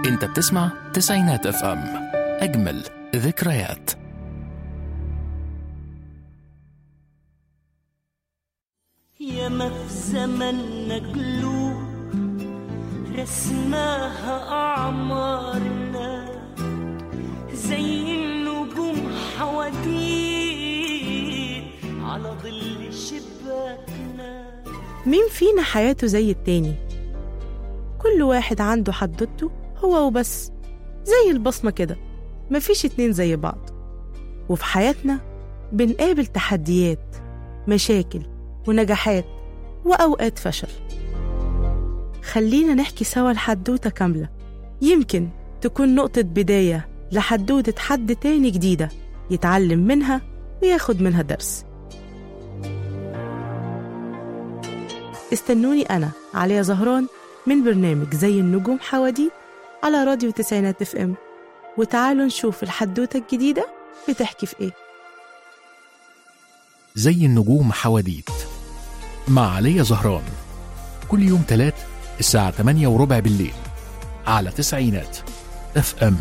انت بتسمع تسعينات اف ام اجمل ذكريات ياما في زمننا قلوب رسماها أعمارنا زي النجوم حواديت على ظل شباكنا مين فينا حياته زي التاني كل واحد عنده حدوته هو وبس زي البصمة كده مفيش اتنين زي بعض وفي حياتنا بنقابل تحديات مشاكل ونجاحات وأوقات فشل خلينا نحكي سوا الحدوتة كاملة يمكن تكون نقطة بداية لحدوتة حد تاني جديدة يتعلم منها وياخد منها درس استنوني أنا عليا زهران من برنامج زي النجوم حواديت على راديو تسعينات اف ام وتعالوا نشوف الحدوتة الجديدة بتحكي في ايه زي النجوم حواديت مع علي زهران كل يوم تلات الساعة 8 وربع بالليل على تسعينات اف ام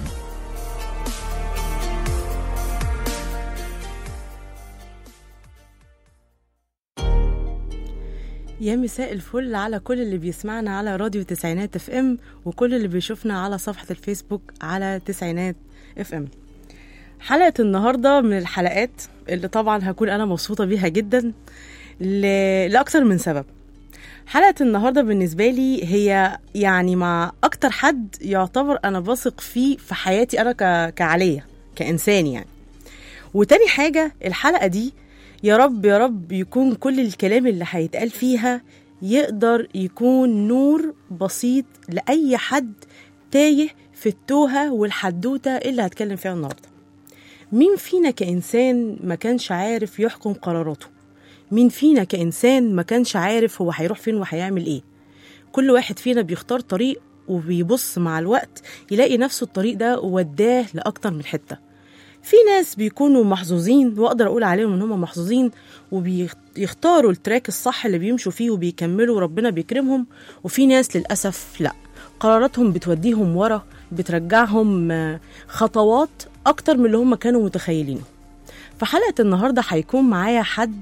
يا مساء الفل على كل اللي بيسمعنا على راديو تسعينات اف ام وكل اللي بيشوفنا على صفحة الفيسبوك على تسعينات اف ام حلقة النهاردة من الحلقات اللي طبعا هكون أنا مبسوطة بيها جدا ل... لأكثر من سبب حلقة النهاردة بالنسبة لي هي يعني مع أكتر حد يعتبر أنا بثق فيه في حياتي أنا ك... كعلية كإنسان يعني وتاني حاجة الحلقة دي يا رب يا رب يكون كل الكلام اللي هيتقال فيها يقدر يكون نور بسيط لأي حد تايه في التوهة والحدوتة اللي هتكلم فيها النهاردة مين فينا كإنسان ما كانش عارف يحكم قراراته مين فينا كإنسان ما كانش عارف هو هيروح فين وهيعمل إيه كل واحد فينا بيختار طريق وبيبص مع الوقت يلاقي نفسه الطريق ده وداه لأكتر من حتة في ناس بيكونوا محظوظين واقدر اقول عليهم ان هم محظوظين وبيختاروا التراك الصح اللي بيمشوا فيه وبيكملوا وربنا بيكرمهم وفي ناس للاسف لا قراراتهم بتوديهم ورا بترجعهم آه، خطوات اكتر من اللي هم كانوا متخيلينه في حلقه النهارده هيكون معايا حد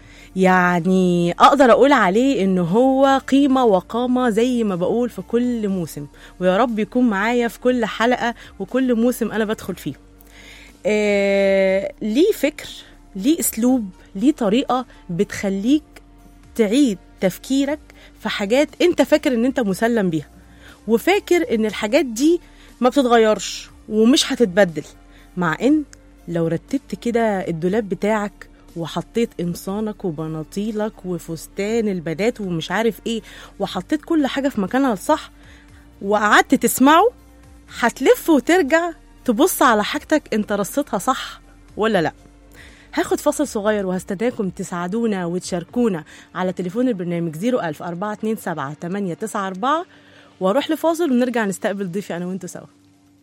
يعني اقدر اقول عليه ان هو قيمه وقامه زي ما بقول في كل موسم ويا رب يكون معايا في كل حلقه وكل موسم انا بدخل فيه آه، ليه فكر ليه اسلوب ليه طريقه بتخليك تعيد تفكيرك في حاجات انت فاكر ان انت مسلم بيها وفاكر ان الحاجات دي ما بتتغيرش ومش هتتبدل مع ان لو رتبت كده الدولاب بتاعك وحطيت قمصانك وبناطيلك وفستان البنات ومش عارف ايه وحطيت كل حاجه في مكانها الصح وقعدت تسمعه هتلف وترجع تبص على حاجتك انت رصيتها صح ولا لا هاخد فاصل صغير وهستناكم تساعدونا وتشاركونا على تليفون البرنامج 01000 427 894 واروح لفاصل ونرجع نستقبل ضيفي انا وانتوا سوا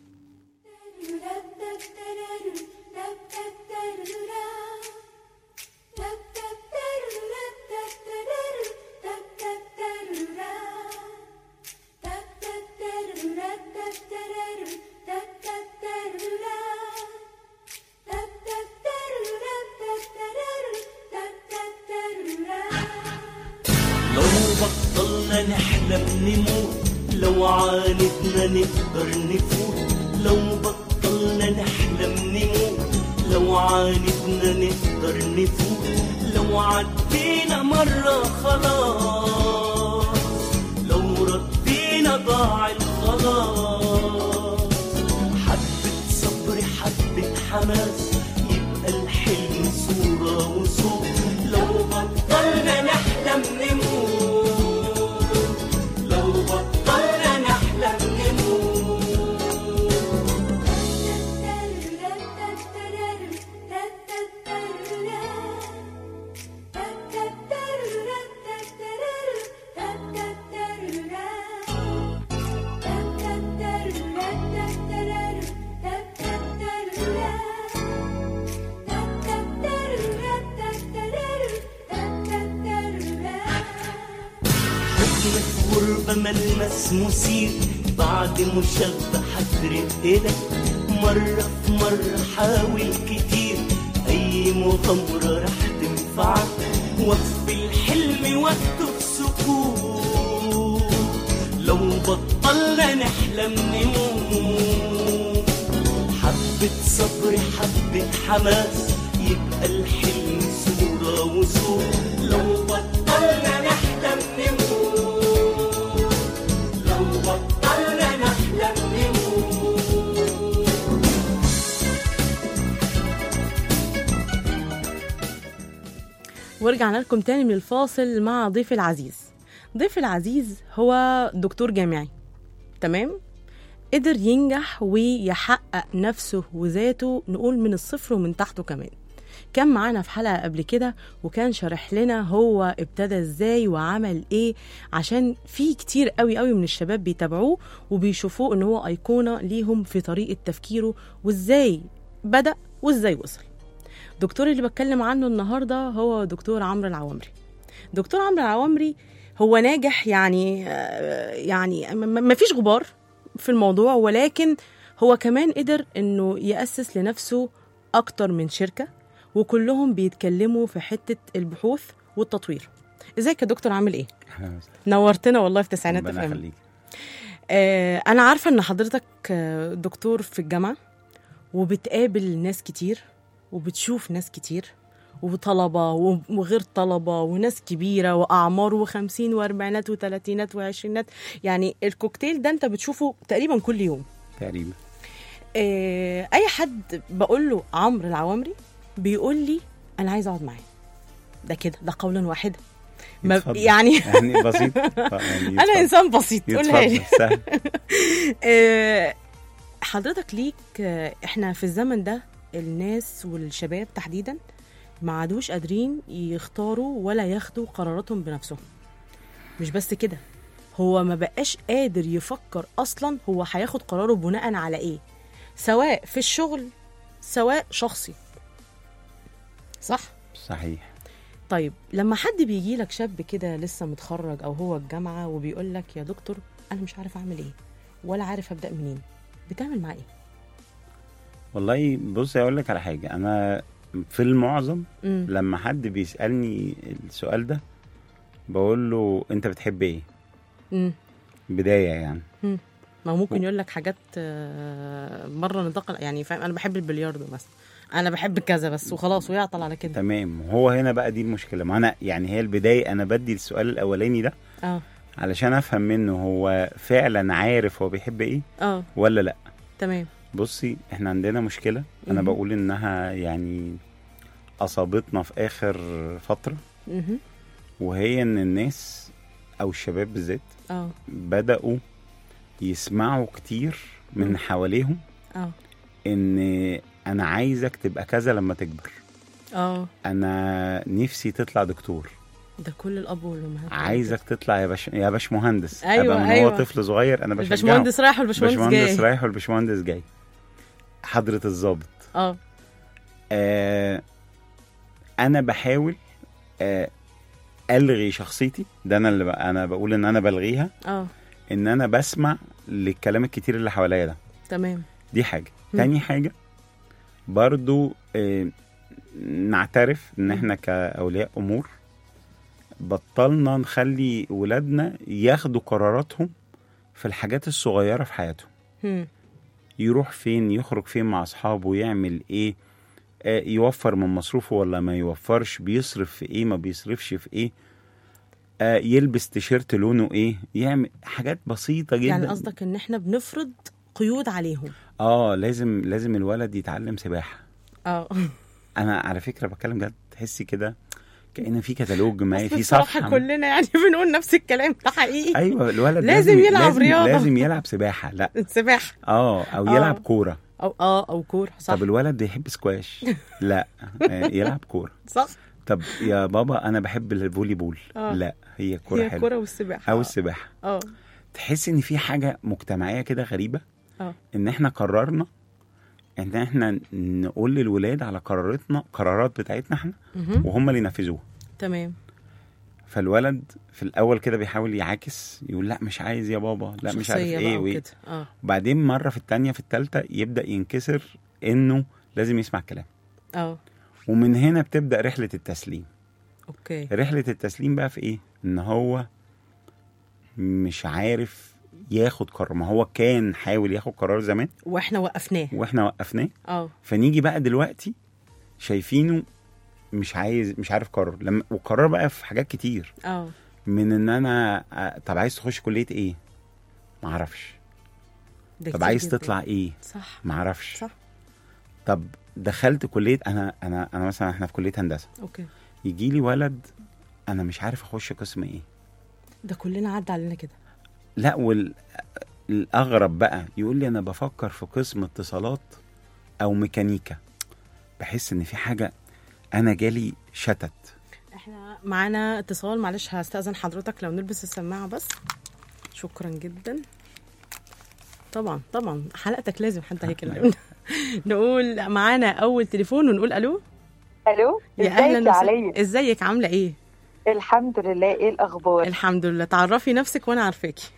لو بطلنا نحلم نموت لو عاندنا نقدر نفوت لو بطلنا نحلم نموت لو عاندنا نقدر نفوت لو عدينا مرة خلاص لو ردينا ضاع الخلاص حبة صبر حبة حماس يبقى الحلم صورة وصوت لو بطلنا نحلم نموت لو بطلنا نحلم نموت حكم في غربة ملمس مثير بعد مشبع رقلك مرة في مرة حاول كتير أي مغامرة رح تنفعك وقف الحلم وقته في سكوت لو بطلنا نحلم نموت حبة صبر حبة حماس يبقى الحلم صورة وصور لو بطلنا نحلم نموت لو بطلنا نحلم نموت ورجعنا لكم تاني من الفاصل مع ضيفي العزيز ضيفي العزيز هو دكتور جامعي تمام قدر ينجح ويحقق نفسه وذاته نقول من الصفر ومن تحته كمان كان معانا في حلقة قبل كده وكان شارح لنا هو ابتدى ازاي وعمل ايه عشان في كتير قوي قوي من الشباب بيتابعوه وبيشوفوه ان هو ايقونة ليهم في طريقة تفكيره وازاي بدأ وازاي وصل دكتور اللي بتكلم عنه النهارده هو دكتور عمرو العوامري دكتور عمرو العوامري هو ناجح يعني آه، يعني ما فيش غبار في الموضوع ولكن هو كمان قدر انه يأسس لنفسه اكتر من شركة وكلهم بيتكلموا في حتة البحوث والتطوير ازيك يا دكتور عامل ايه نورتنا والله في تسعينات ربنا افهم يخليك آه انا عارفة ان حضرتك آه، دكتور في الجامعة وبتقابل ناس كتير وبتشوف ناس كتير وطلبة و- وغير طلبة وناس كبيرة وأعمار وخمسين وأربعينات وثلاثينات وعشرينات يعني الكوكتيل ده أنت بتشوفه تقريبا كل يوم تقريبا آه، أي حد بقول له عمرو العوامري بيقول لي أنا عايز أقعد معاه ده كده ده قولا واحدا ما اتفضل. يعني يعني بسيط يعني أنا اتفضل. إنسان بسيط قولها لي يتفضل سهل آه، حضرتك ليك آه، احنا في الزمن ده الناس والشباب تحديدا ما عادوش قادرين يختاروا ولا ياخدوا قراراتهم بنفسهم مش بس كده هو ما بقاش قادر يفكر اصلا هو هياخد قراره بناء على ايه سواء في الشغل سواء شخصي صح صحيح طيب لما حد بيجي لك شاب كده لسه متخرج او هو الجامعه وبيقول لك يا دكتور انا مش عارف اعمل ايه ولا عارف ابدا منين بتعمل معاه ايه والله بص اقول لك على حاجه انا في المعظم امم لما حد بيسالني السؤال ده بقول له انت بتحب ايه امم بدايه يعني ما هو ممكن يقول لك حاجات آه، بره نطاق يعني فاهم انا بحب البلياردو مثلا انا بحب كذا بس وخلاص ويعطل على كده تمام هو هنا بقى دي المشكله ما انا يعني هي البدايه انا بدي السؤال الاولاني ده اه علشان افهم منه هو فعلا عارف هو بيحب ايه اه ولا لا تمام بصي احنا عندنا مشكله انا مهم. بقول انها يعني اصابتنا في اخر فتره مهم. وهي ان الناس او الشباب بالذات اه بداوا يسمعوا كتير مم. من حواليهم اه ان انا عايزك تبقى كذا لما تكبر اه انا نفسي تطلع دكتور ده كل الاب والامهات عايزك تطلع يا باش يا باش مهندس أيوة، أبقى من أيوة. هو طفل صغير انا بشجعه الباشمهندس رايح والباشمهندس باشمهندس جاي رايح والباشمهندس جاي حضرة الضابط اه آه انا بحاول آه الغي شخصيتي ده انا اللي ب... انا بقول ان انا بلغيها اه ان انا بسمع للكلام الكتير اللي حواليا ده تمام دي حاجه مم. تاني حاجه برضو آه نعترف ان مم. احنا كاولياء امور بطلنا نخلي ولادنا ياخدوا قراراتهم في الحاجات الصغيره في حياتهم هم. يروح فين يخرج فين مع اصحابه يعمل ايه آه، يوفر من مصروفه ولا ما يوفرش بيصرف في ايه ما بيصرفش في ايه آه، يلبس تيشيرت لونه ايه يعمل حاجات بسيطه جدا يعني قصدك ان احنا بنفرض قيود عليهم اه لازم لازم الولد يتعلم سباحه اه انا على فكره بتكلم جد تحسي كده كأن في كتالوج ما أصل في بصراحة صفحه كلنا يعني بنقول نفس الكلام ده حقيقي ايوه الولد لازم يلعب لازم رياضة. لازم يلعب سباحه لا سباحة اه او آه. يلعب كوره او اه او كورة صح طب الولد بيحب سكواش لا آه، يلعب كوره صح طب يا بابا انا بحب الفولي بول آه. لا هي الكوره هي حلوه الكورة والسباحة او آه. السباحه اه تحس ان في حاجه مجتمعيه كده غريبه اه ان احنا قررنا ان احنا نقول للولاد على قراراتنا قرارات بتاعتنا احنا مهم. وهم اللي ينفذوها تمام فالولد في الاول كده بيحاول يعاكس يقول لا مش عايز يا بابا لا مش عارف شخصية ايه بقى وايه وكده. اه وبعدين مره في التانية في التالتة يبدا ينكسر انه لازم يسمع الكلام اه ومن هنا بتبدا رحله التسليم اوكي رحله التسليم بقى في ايه ان هو مش عارف ياخد قرار ما هو كان حاول ياخد قرار زمان واحنا وقفناه واحنا وقفناه اه فنيجي بقى دلوقتي شايفينه مش عايز مش عارف قرر لما وقرر بقى في حاجات كتير اه من ان انا آه، طب عايز تخش كليه ايه ما اعرفش ده طب كتير عايز جداً. تطلع ايه صح ما اعرفش صح طب دخلت كليه انا انا انا مثلا احنا في كليه هندسه اوكي يجي لي ولد انا مش عارف اخش قسم ايه ده كلنا عدى علينا كده لا والاغرب بقى يقول لي انا بفكر في قسم اتصالات او ميكانيكا بحس ان في حاجه انا جالي شتت احنا معانا اتصال معلش هستأذن حضرتك لو نلبس السماعة بس شكرا جدا طبعا طبعا حلقتك لازم حد هيكلمنا نقول معانا اول تليفون ونقول الو الو يا ازيك اهلا يا وسهلا عليا ازيك عامله ايه الحمد لله ايه الاخبار الحمد لله تعرفي نفسك وانا عارفاكي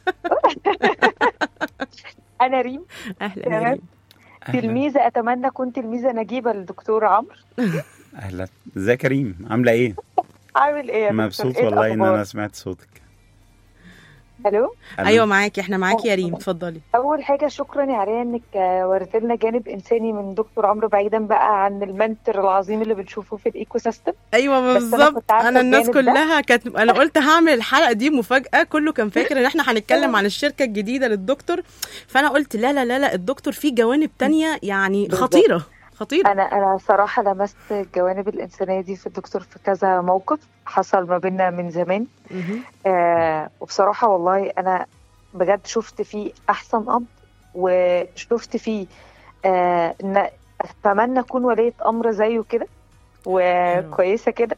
انا ريم اهلا يا تمام. ريم أهلاً. تلميذه اتمنى اكون تلميذه نجيبه للدكتور عمرو اهلا ازيك يا كريم عامله ايه عامل ايه يا دكتور؟ مبسوط إيه والله ان الأخبار؟ انا سمعت صوتك الو ألو؟ ايوه معاكي احنا معاكي يا ريم اتفضلي اول حاجه شكرا يا عليا انك آه، وريت لنا جانب انساني من دكتور عمرو بعيدا بقى عن المنتر العظيم اللي بنشوفه في الايكو سيستم ايوه بس أنا بالظبط كنت عارفة انا الناس الجانب ده. كلها كانت انا قلت هعمل الحلقه دي مفاجاه كله كان فاكر ان احنا هنتكلم عن الشركه الجديده للدكتور فانا قلت لا لا لا لا الدكتور فيه جوانب تانية يعني بالظبط. خطيره خطيره انا انا صراحه لمست الجوانب الانسانيه دي في الدكتور في كذا موقف حصل ما بيننا من زمان مهم. آه وبصراحة والله أنا بجد شفت فيه أحسن أب وشفت فيه آه إن أتمنى أكون ولية أمر زيه كده وكويسة كده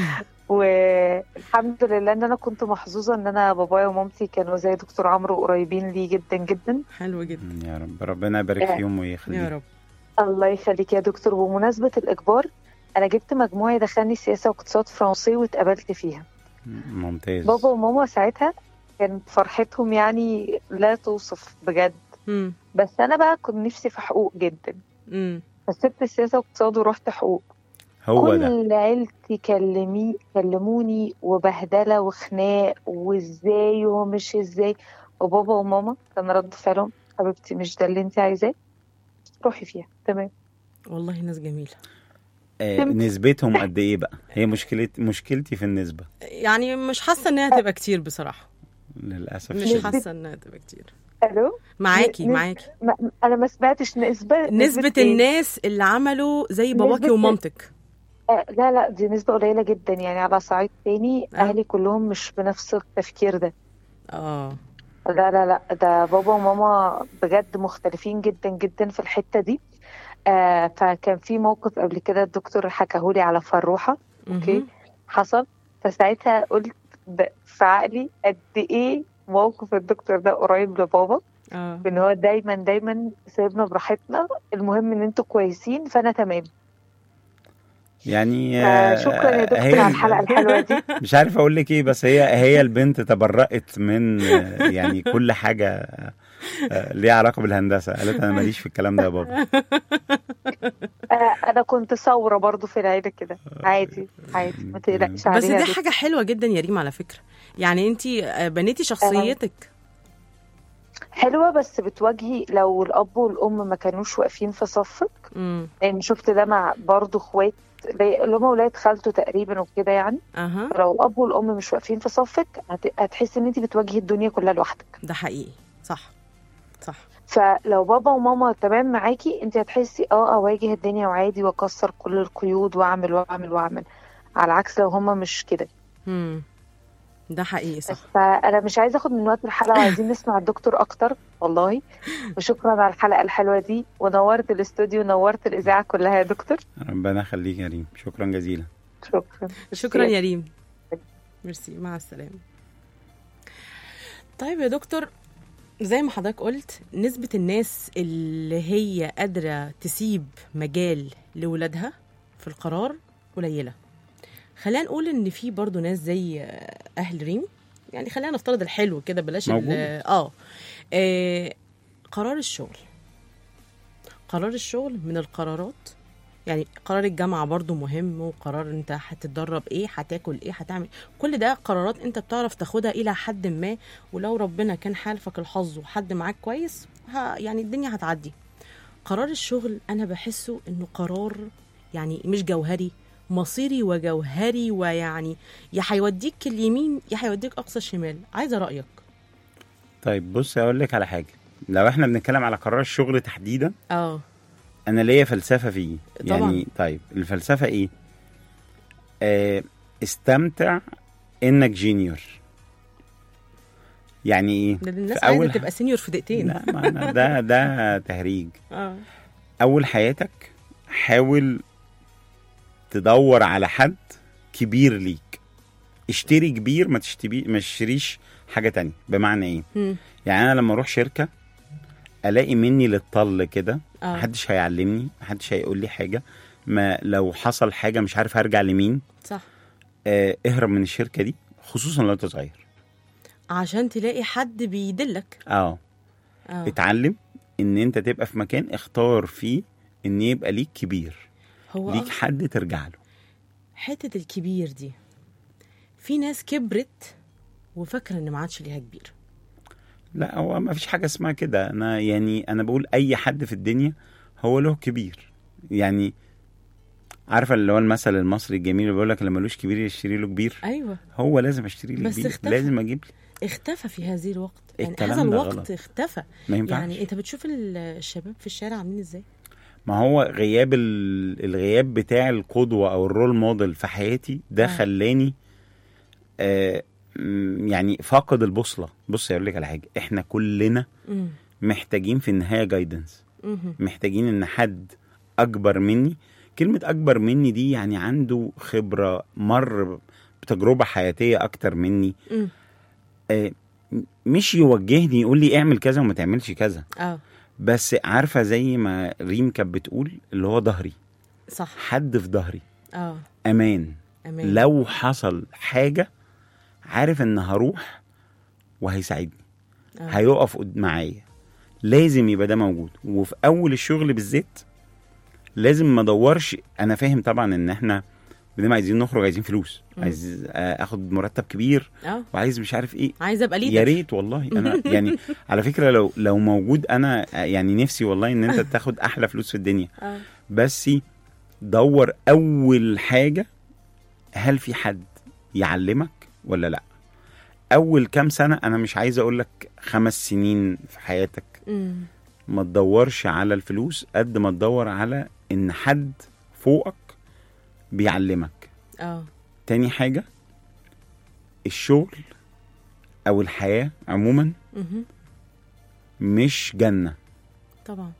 والحمد لله إن أنا كنت محظوظة إن أنا بابايا ومامتي كانوا زي دكتور عمرو قريبين لي جدا جدا حلو جدا يا رب ربنا يبارك آه. فيهم ويخليهم يا رب الله يخليك يا دكتور بمناسبة الإجبار أنا جبت مجموعة دخلني سياسة واقتصاد فرنسي واتقبلت فيها ممتاز بابا وماما ساعتها كانت فرحتهم يعني لا توصف بجد امم بس انا بقى كنت نفسي في حقوق جدا امم فسبت السياسه واقتصاد ورحت حقوق هو ده كل عيلتي كلمي كلموني وبهدله وخناق وازاي ومش ازاي وبابا وماما كان رد فعلهم حبيبتي مش ده اللي انت عايزاه روحي فيها تمام والله ناس جميله آه فهمت. نسبتهم قد ايه بقى هي مشكلة مشكلتي في النسبة يعني مش حاسه انها تبقى كتير بصراحه للاسف مش الشديد. حاسه انها تبقى كتير الو معاكي نس- معاكي ما انا ما سمعتش نسبه نسبة إيه؟ الناس اللي عملوا زي باباكي نسبة- ومامتك آه، لا لا دي نسبه قليله جدا يعني على صعيد تاني آه. اهلي كلهم مش بنفس التفكير ده اه لا لا لا ده بابا وماما بجد مختلفين جدا جدا في الحتة دي آه فكان في موقف قبل كده الدكتور حكاهولي على فروحة اوكي مهم. حصل فساعتها قلت ب- في عقلي قد ايه موقف الدكتور ده قريب لبابا اه ان هو دايما دايما سايبنا براحتنا المهم ان انتوا كويسين فانا تمام يعني آه آه، شكرا يا دكتور هي على الحلقة الحلوة دي مش عارف اقول لك ايه بس هي هي البنت تبرأت من آه، يعني كل حاجة آه، ليها علاقة بالهندسة قالت انا ماليش في الكلام ده يا بابا آه انا كنت ثورة برضو في العيلة كده عادي عادي ما تقلقش بس عليها دي يا دكتور. حاجة حلوة جدا يا ريم على فكرة يعني انت بنيتي شخصيتك حلوة بس بتواجهي لو الأب والأم ما كانوش واقفين في صفك امم لأن شفت ده مع برضه اخوات لي- اللي هم ولاد خالته تقريبا وكده يعني اها لو الأب والأم مش واقفين في صفك هت- هتحسي إن أنت بتواجهي الدنيا كلها لوحدك ده حقيقي صح صح فلو بابا وماما تمام معاكي أنت هتحسي اه أواجه الدنيا وعادي وأكسر كل القيود وأعمل وأعمل وأعمل على عكس لو هما مش كده امم ده حقيقي صح فأنا مش عايزة أخد من وقت الحلقة وعايزين نسمع الدكتور أكتر والله وشكرا على الحلقة الحلوة دي ونورت الاستوديو ونورت الإذاعة كلها يا دكتور ربنا يخليك يا ريم شكرا جزيلا شكرا شكرا يا ريم ميرسي مع السلامة طيب يا دكتور زي ما حضرتك قلت نسبة الناس اللي هي قادرة تسيب مجال لولادها في القرار قليلة خلينا نقول ان في برضو ناس زي آه، اهل ريم يعني خلينا نفترض الحلو كده بلاش ال- موجودة. اه آه، قرار الشغل قرار الشغل من القرارات يعني قرار الجامعة برضو مهم وقرار انت هتتدرب ايه هتاكل ايه هتعمل كل ده قرارات انت بتعرف تاخدها الى حد ما ولو ربنا كان حالفك الحظ وحد معاك كويس ها يعني الدنيا هتعدي قرار الشغل انا بحسه انه قرار يعني مش جوهري مصيري وجوهري ويعني يا هيوديك اليمين يا هيوديك اقصى الشمال عايزه رايك طيب بص اقول لك على حاجه لو احنا بنتكلم على قرار الشغل تحديدا اه انا ليا فلسفه فيه طبعاً. يعني طيب الفلسفه ايه آه استمتع انك جينيور يعني ايه ده الناس في عايزه أول تبقى سينيور في دقيقتين لا ما أنا ده ده تهريج اه اول حياتك حاول تدور على حد كبير ليك اشتري كبير ما تشتري ما تشتريش حاجه تانية بمعنى ايه مم. يعني انا لما اروح شركه الاقي مني للطل كده اه محدش هيعلمني محدش هيقول لي حاجه ما لو حصل حاجه مش عارف هرجع لمين صح آه اهرب من الشركه دي خصوصا لو انت صغير عشان تلاقي حد بيدلك اه اه اتعلم ان انت تبقى في مكان اختار فيه ان يبقى ليك كبير هو ليك آه. حد ترجع له حته الكبير دي في ناس كبرت وفاكره ان ما عادش ليها كبير لا هو ما فيش حاجه اسمها كده انا يعني انا بقول اي حد في الدنيا هو له كبير يعني عارفه اللي هو المثل المصري الجميل اللي بيقول لك اللي ملوش كبير يشتري له كبير ايوه هو لازم اشتري لي بس كبير اختفى. لازم اجيب لي اختفى في هذه الوقت يعني الكلام هذا ده الوقت غلط. اختفى ما ينفعش يعني انت بتشوف ال- الشباب في الشارع عاملين ازاي ما هو غياب ال- الغياب بتاع القدوة أو الرول موديل في حياتي ده آه. خلاني آه م- يعني فاقد البوصلة بص أقول لك على حاجة إحنا كلنا امم محتاجين في النهاية جايدنس مهم. محتاجين إن حد أكبر مني كلمة أكبر مني دي يعني عنده خبرة مر بتجربة حياتية أكتر مني مم. آه م- مش يوجهني يقول لي اعمل كذا وما تعملش كذا اه بس عارفة زي ما ريم كانت بتقول اللي هو ظهري صح حد في ظهري اه امان امان لو حصل حاجه عارف ان هروح وهيساعدني آه. هيقف قد- معايا لازم يبقى ده موجود وفي اول الشغل بالذات لازم ما ادورش انا فاهم طبعا ان احنا بنبقى عايزين نخرج عايزين فلوس مم. عايز آه، اخد مرتب كبير اه وعايز مش عارف ايه عايزه ابقى يا ليدر ريت والله انا يعني على فكره لو لو موجود انا آه، يعني نفسي والله ان انت تاخد احلى فلوس في الدنيا اه بس دور اول حاجه هل في حد يعلمك ولا لا اول كام سنه انا مش عايز اقول لك خمس سنين في حياتك امم ما تدورش على الفلوس قد ما تدور على ان حد فوقك بيعلمك اه تاني حاجه الشغل او الحياه عموما مهم. مش جنه طبعا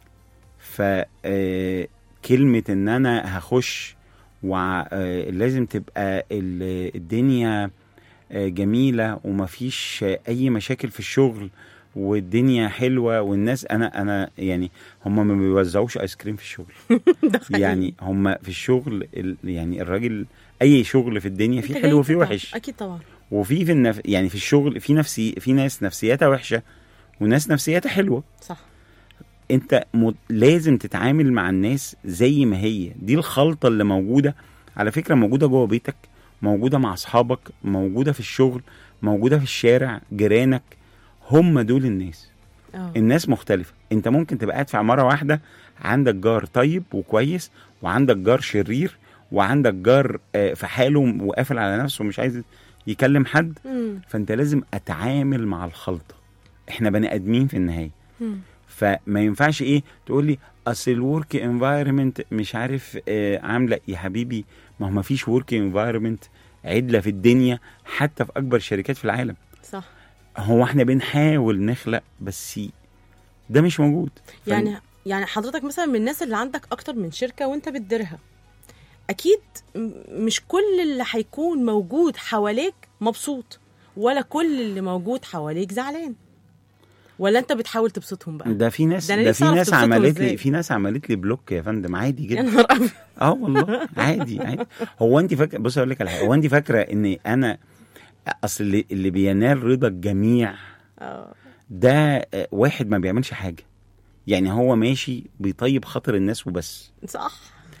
فكلمة ان انا هخش ولازم تبقى ال- الدنيا آه، جميلة ومفيش آه، اي مشاكل في الشغل والدنيا حلوة والناس انا انا يعني هم ما بيوزعوش ايس كريم في الشغل ده حقيقي. يعني هم في الشغل ال- يعني الراجل اي شغل في الدنيا فيه أنت حلو جاي وفيه تتعب. وحش اكيد طبعا وفي في النف... يعني في الشغل في نفسي في ناس نفسياتها وحشة وناس نفسياتها حلوة صح انت م... لازم تتعامل مع الناس زي ما هي دي الخلطه اللي موجوده على فكره موجوده جوه بيتك موجوده مع اصحابك موجوده في الشغل موجوده في الشارع جيرانك هم دول الناس اه الناس مختلفه انت ممكن تبقى قاعد في عماره واحده عندك جار طيب وكويس وعندك جار شرير وعندك جار آه، في حاله وقافل على نفسه ومش عايز يكلم حد مم. فانت لازم اتعامل مع الخلطه احنا بني ادمين في النهايه مم. فما ينفعش ايه تقول لي اصل الورك انفايرمنت مش عارف آه عامله يا حبيبي ما هو ما فيش ورك انفايرمنت عدله في الدنيا حتى في اكبر الشركات في العالم صح هو احنا بنحاول نخلق بس ده مش موجود ف- يعني يعني حضرتك مثلا من الناس اللي عندك اكتر من شركه وانت بتديرها اكيد م- مش كل اللي هيكون موجود حواليك مبسوط ولا كل اللي موجود حواليك زعلان ولا انت بتحاول تبسطهم بقى ده في ناس ده أنا ده نفسي في أعرف ناس تبسطهم عملت إزاي. لي في ناس عملت لي بلوك يا فندم عادي يا جدا نهار ابيض اه والله عادي عادي هو انت فاكره بص اقول لك على حاجه هو انت فاكره ان انا اصل اللي, اللي بينال رضا الجميع اه ده آه، واحد ما بيعملش حاجه يعني هو ماشي بيطيب خاطر الناس وبس صح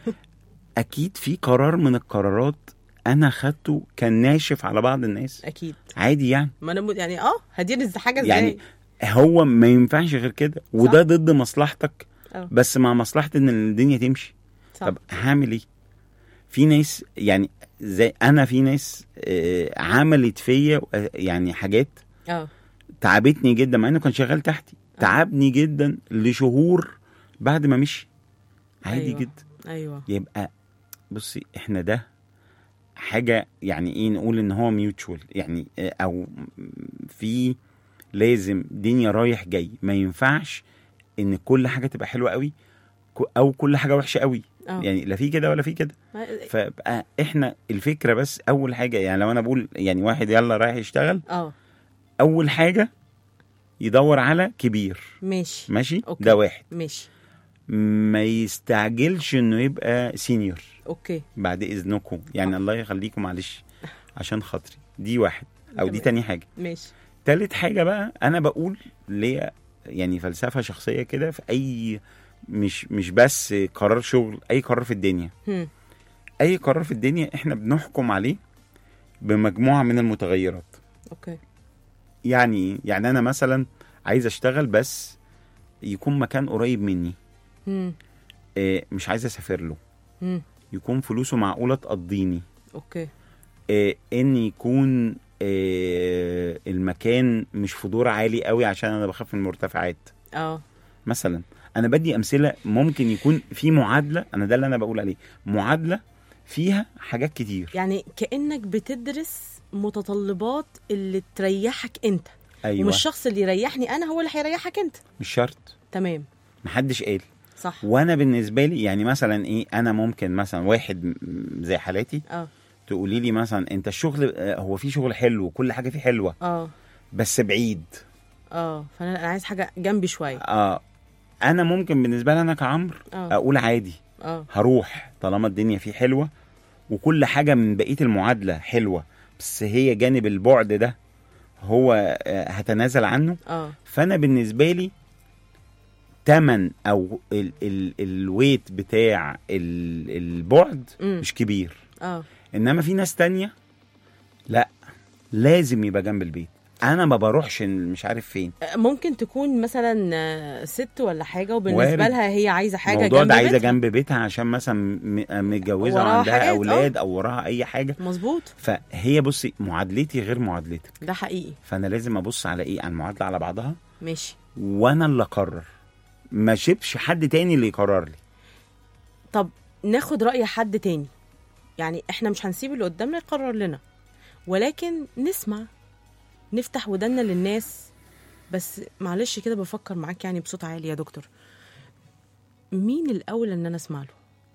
اكيد في قرار من القرارات انا خدته كان ناشف على بعض الناس اكيد عادي يعني ما انا م- يعني اه هدير إز- حاجه ازاي يعني هو ما ينفعش غير كده وده ضد مصلحتك اه. بس مع مصلحه ان الدنيا تمشي صح. طب هعمل ايه في ناس يعني زي انا في ناس آه، عملت فيا آه، يعني حاجات اه تعبتني جدا مع انه كان شغال تحتي تعبني جدا لشهور بعد ما مشي عادي أيوة. جدا ايوه يبقى بصي احنا ده حاجه يعني ايه نقول ان هو ميوتشوال يعني آه، او في لازم دنيا رايح جاي ما ينفعش ان كل حاجه تبقى حلوه قوي ك- او كل حاجه وحشه قوي اه يعني لا في كده ولا في كده ما- فبقى احنا الفكره بس اول حاجه يعني لو انا بقول يعني واحد يلا رايح يشتغل اه اول حاجه يدور على كبير ماشي ماشي أوكي. ده واحد ماشي ما يستعجلش انه يبقى سينيور اوكي بعد اذنكم يعني الله يخليكم معلش عشان خاطري دي واحد او دي تمام. تاني حاجه ماشي تالت حاجه بقى انا بقول ليا يعني فلسفه شخصيه كده في اي مش مش بس قرار شغل اي قرار في الدنيا هم. اي قرار في الدنيا احنا بنحكم عليه بمجموعه من المتغيرات اوكي يعني إيه؟ يعني انا مثلا عايز اشتغل بس يكون مكان قريب مني هم. آه، مش عايز اسافر له هم. يكون فلوسه معقوله تقضيني اوكي آه، ان يكون آه، المكان مش في دور عالي قوي عشان انا بخاف من المرتفعات اه مثلا انا بدي امثله ممكن يكون في معادله انا ده اللي انا بقول عليه معادله فيها حاجات كتير يعني كانك بتدرس متطلبات اللي تريحك انت ايوه ومش مش, الشخص اللي يريحني انا هو اللي هيريحك انت مش شرط تمام محدش قال صح وانا بالنسبه لي يعني مثلا ايه انا ممكن مثلا واحد م- زي حالاتي اه تقولي لي مثلا انت الشغل آه، هو في شغل حلو وكل حاجه فيه حلوه اه بس بعيد اه فانا انا عايز حاجه جنبي شويه اه انا ممكن بالنسبه لي انا كعمرو اه اقول عادي اه هروح طالما الدنيا فيه حلوه وكل حاجه من بقيه المعادله حلوه بس هي جانب البعد ده هو آه، هتنازل عنه اه فانا بالنسبه لي تمن او ال ال الويت بتاع ال البعد مم. مش كبير اه انما في ناس تانية لا لازم يبقى جنب البيت انا ما بروحش مش عارف فين ممكن تكون مثلا آه، ست ولا حاجه وبالنسبه وارد. لها هي عايزه حاجه الموضوع جنب ده عايزه بيتها. جنب بيتها عشان مثلا م- متجوزه وراها وعندها حاجات، آه. اولاد او وراها اي حاجه مظبوط فهي بصي معادلتي غير معادلتك ده حقيقي فانا لازم ابص على ايه على المعادله على بعضها ماشي وانا اللي اقرر ما شبش حد تاني اللي يقرر لي طب ناخد رأي حد تاني يعني احنا مش هنسيب اللي قدامنا يقرر لنا ولكن نسمع نفتح ودنا للناس بس معلش كده بفكر معاك يعني بصوت عالي يا دكتور مين الأولى ان انا اسمع له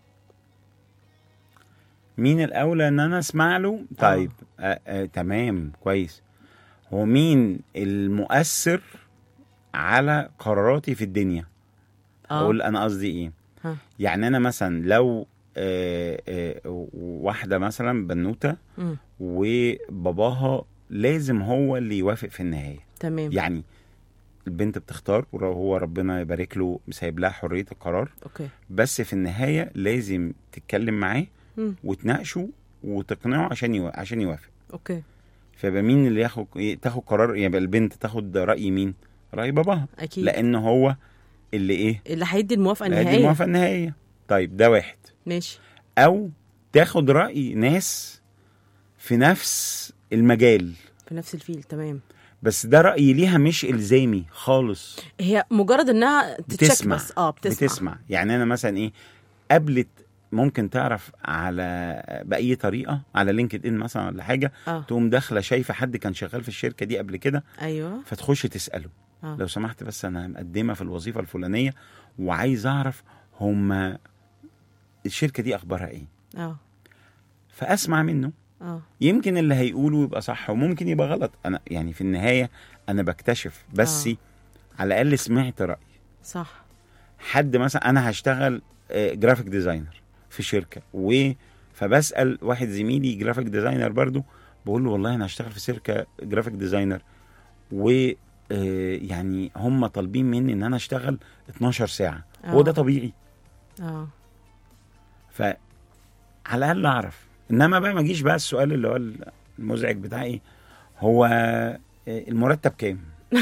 مين الاولى ان انا اسمع له طيب آه. آه تمام كويس هو مين المؤثر على قراراتي في الدنيا اقول انا قصدي ايه ها. يعني انا مثلا لو آه آه واحده مثلا بنوته مم. وباباها لازم هو اللي يوافق في النهايه تمام يعني البنت بتختار وهو ربنا يبارك له سايب لها حريه القرار اوكي بس في النهايه لازم تتكلم معاه مم. وتناقشه وتقنعه عشان يو... عشان يوافق اوكي فيبقى مين اللي ياخد تاخد قرار يبقى البنت تاخد راي مين راي باباها اكيد لان هو اللي ايه اللي هيدي الموافقه اللي هيدي النهائيه الموافقه النهائيه طيب ده واحد ماشي او تاخد راي ناس في نفس المجال في نفس الفيل تمام بس ده راي ليها مش الزامي خالص هي مجرد انها تتشك بتسمع بس اه بتسمع, بتسمع يعني انا مثلا ايه قابلت ممكن تعرف على باي طريقه على لينكد ان مثلا ولا حاجه اه تقوم داخله شايفه حد كان شغال في الشركه دي قبل كده ايوه فتخش تساله اه لو سمحت بس انا مقدمه في الوظيفه الفلانيه وعايز اعرف هما الشركه دي اخبارها ايه اه فاسمع منه اه يمكن اللي هيقوله يبقى صح وممكن يبقى غلط انا يعني في النهايه انا بكتشف بس آه. على الاقل سمعت راي صح حد مثلا انا هشتغل جرافيك ديزاينر في شركه و فبسال واحد زميلي جرافيك ديزاينر برضو بقول له والله انا هشتغل في شركه جرافيك ديزاينر و آه، يعني هم طالبين مني ان انا اشتغل 12 ساعه هو ده آه. طبيعي اه فعلى الاقل اعرف انما بقى ما اجيش بقى السؤال اللي هو المزعج بتاع ايه هو آه، المرتب كام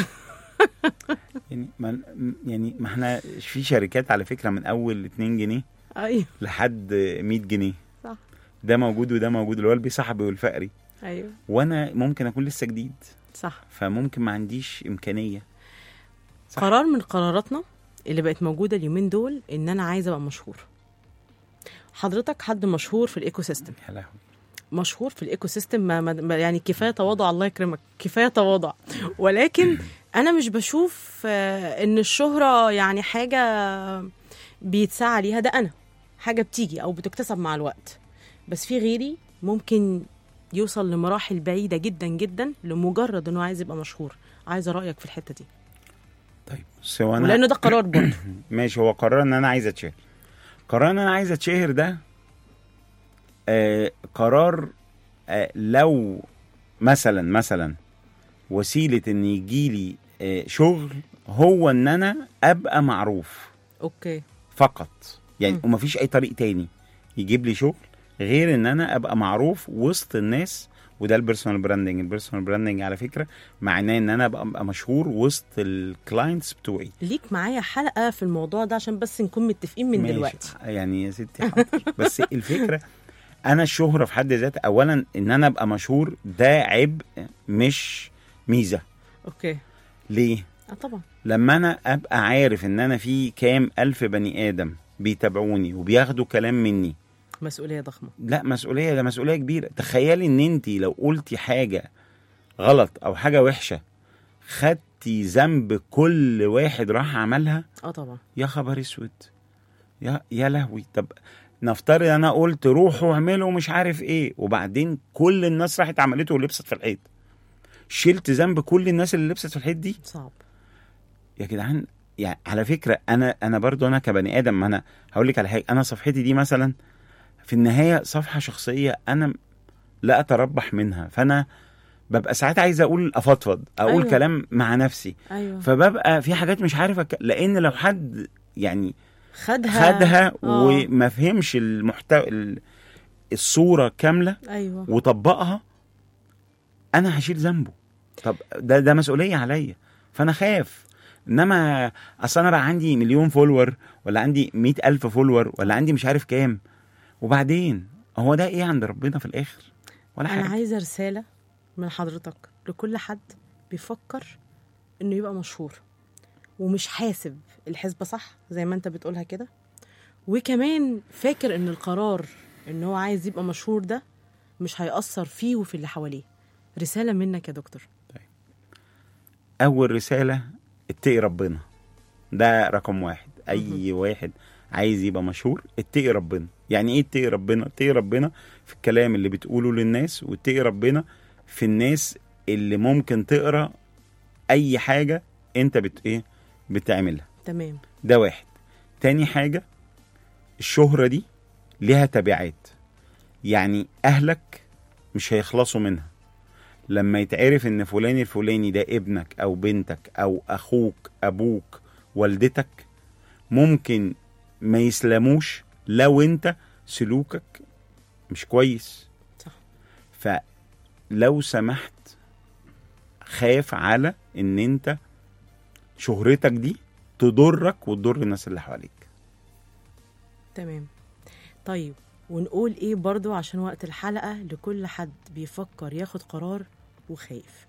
يعني ما يعني ما احنا في شركات على فكره من اول 2 جنيه ايوه لحد 100 جنيه صح ده موجود وده موجود اللي هو البيصاحبي والفقري ايوه وانا ممكن اكون لسه جديد صح فممكن ما عنديش امكانيه صح. قرار من قراراتنا اللي بقت موجوده اليومين دول ان انا عايزه ابقى مشهور حضرتك حد مشهور في الايكو سيستم يا لهوي مشهور في الايكو سيستم ما ما- ما يعني كفايه تواضع الله يكرمك كفايه تواضع ولكن انا مش بشوف آه، ان الشهره يعني حاجه بيتسعى عليها ده انا حاجه بتيجي او بتكتسب مع الوقت بس في غيري ممكن يوصل لمراحل بعيده جدا جدا لمجرد انه عايز يبقى مشهور عايزه رايك في الحته دي طيب سواء انا ولانه ده قرار برضه ماشي هو قرار ان انا عايز اتشهر قرار ان انا عايز اتشهر ده آه قرار آه لو مثلا مثلا وسيله ان يجيلي آه شغل هو ان انا ابقى معروف اوكي فقط يعني مم. ومفيش اي طريق تاني يجيب لي شغل غير ان انا ابقى معروف وسط الناس وده البيرسونال براندنج البيرسونال براندنج على فكره معناه ان انا ابقى أبقى مشهور وسط الكلاينتس بتوعي ليك معايا حلقه في الموضوع ده عشان بس نكون متفقين من ماشي. دلوقتي يعني يا ستي حاضر بس الفكره انا الشهره في حد ذاتها اولا ان انا ابقى مشهور ده عبء مش ميزه اوكي ليه اه طبعا لما انا ابقى عارف ان انا في كام الف بني ادم بيتابعوني وبياخدوا كلام مني مسؤوليه ضخمه لا مسؤوليه ده مسؤوليه كبيره تخيلي ان انت لو قلتي حاجه غلط او حاجه وحشه خدتي ذنب كل واحد راح عملها اه طبعا يا خبر اسود يا يا لهوي طب نفترض انا قلت روحوا اعملوا مش عارف ايه وبعدين كل الناس راحت عملته ولبست في الحيط شلت ذنب كل الناس اللي لبست في الحيط دي صعب يا جدعان يعني على فكره انا انا برضو انا كبني ادم ما انا هقول لك على حاجه انا صفحتي دي مثلا في النهايه صفحه شخصيه انا لا اتربح منها فانا ببقى ساعات عايز اقول افضفض اقول أيوة. أيوة. كلام مع نفسي ايوه فببقى في حاجات مش عارف أك... لان لو حد يعني خدها خدها آه. وما فهمش المحتوى ال- الصوره كامله ايوه وطبقها انا هشيل ذنبه طب ده ده مسؤوليه عليا فانا خاف انما اصل انا بقى عندي مليون فولور ولا عندي مئة الف فولور ولا عندي مش عارف كام وبعدين هو ده ايه عند ربنا في الاخر ولا انا حاجه عايزه رساله من حضرتك لكل حد بيفكر انه يبقى مشهور ومش حاسب الحسبه صح زي ما انت بتقولها كده وكمان فاكر ان القرار ان هو عايز يبقى مشهور ده مش هيأثر فيه وفي اللي حواليه رساله منك يا دكتور اول رساله اتقي ربنا ده رقم واحد اي واحد عايز يبقى مشهور اتقي ربنا يعني ايه اتقي ربنا اتقي ربنا في الكلام اللي بتقوله للناس واتقي ربنا في الناس اللي ممكن تقرا اي حاجه انت بت ايه بتعملها تمام ده واحد تاني حاجه الشهره دي ليها تبعات يعني اهلك مش هيخلصوا منها لما يتعرف ان فلان الفلاني ده ابنك او بنتك او اخوك ابوك والدتك ممكن ما يسلموش لو انت سلوكك مش كويس صح. فلو سمحت خاف على ان انت شهرتك دي تضرك وتضر الناس اللي حواليك تمام طيب ونقول ايه برضو عشان وقت الحلقه لكل حد بيفكر ياخد قرار وخايف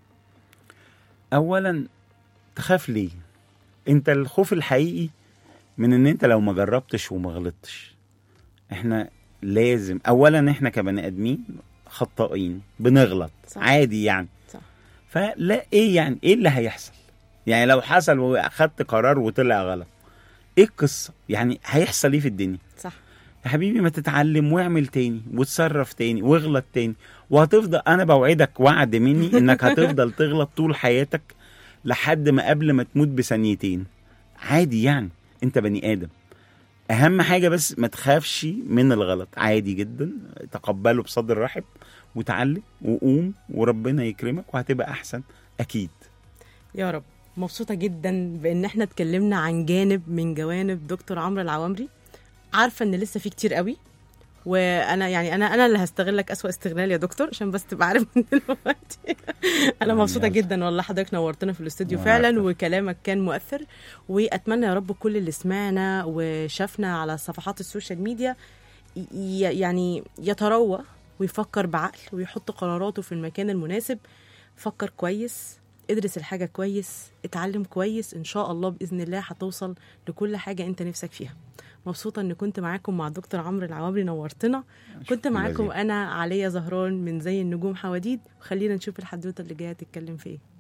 اولا تخاف ليه انت الخوف الحقيقي من ان انت لو ما جربتش وما غلطتش احنا لازم اولا احنا كبني ادمين خطائين بنغلط صح. صح. عادي يعني صح. فلا ايه يعني ايه اللي هيحصل يعني لو حصل واخدت قرار وطلع غلط ايه القصه يعني هيحصل ايه في الدنيا صح يا حبيبي ما تتعلم واعمل تاني وتصرف تاني واغلط تاني وهتفضل انا بوعدك وعد مني انك هتفضل تغلط طول حياتك لحد ما قبل ما تموت بثانيتين عادي يعني انت بني ادم اهم حاجه بس ما تخافش من الغلط عادي جدا تقبله بصدر رحب وتعلم وقوم وربنا يكرمك وهتبقى احسن اكيد يا رب مبسوطة جدا بإن احنا اتكلمنا عن جانب من جوانب دكتور عمرو العوامري عارفة إن لسه في كتير قوي وانا يعني انا انا اللي هستغلك اسوأ استغلال يا دكتور عشان بس تبقى عارف من دلوقتي انا يعني مبسوطه يلا. جدا والله حضرتك نورتنا في الاستوديو وأنا فعلا أكتر. وكلامك كان مؤثر واتمنى يا رب كل اللي سمعنا وشافنا على صفحات السوشيال ميديا ي- يعني يتروى ويفكر بعقل ويحط قراراته في المكان المناسب فكر كويس ادرس الحاجة كويس اتعلم كويس ان شاء الله بإذن الله هتوصل لكل حاجة انت نفسك فيها مبسوطة ان كنت معاكم مع دكتور عمرو العوامري نورتنا كنت شكراً معاكم جزيلاً. انا عليا زهران من زي النجوم حواديد وخلينا نشوف الحدوتة اللي جاية تتكلم في ايه